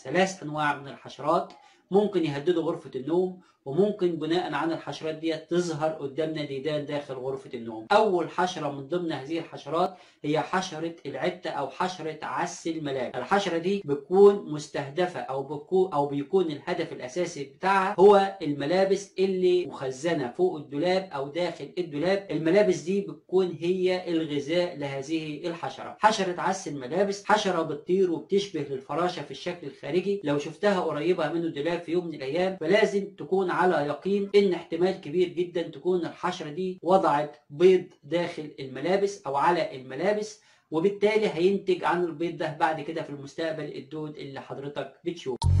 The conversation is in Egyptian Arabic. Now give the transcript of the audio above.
ثلاث انواع من الحشرات ممكن يهددوا غرفة النوم وممكن بناء على الحشرات دي تظهر قدامنا ديدان داخل غرفة النوم أول حشرة من ضمن هذه الحشرات هي حشرة العتة أو حشرة عس الملاك الحشرة دي بتكون مستهدفة أو بتكون أو بيكون الهدف الأساسي بتاعها هو الملابس اللي مخزنة فوق الدولاب أو داخل الدولاب الملابس دي بتكون هي الغذاء لهذه الحشرة حشرة عس الملابس حشرة بتطير وبتشبه للفراشة في الشكل الخارجي لو شفتها قريبة من الدولاب في يوم من الأيام فلازم تكون على يقين ان احتمال كبير جدا تكون الحشرة دي وضعت بيض داخل الملابس او على الملابس وبالتالي هينتج عن البيض ده بعد كده في المستقبل الدود اللي حضرتك بتشوفه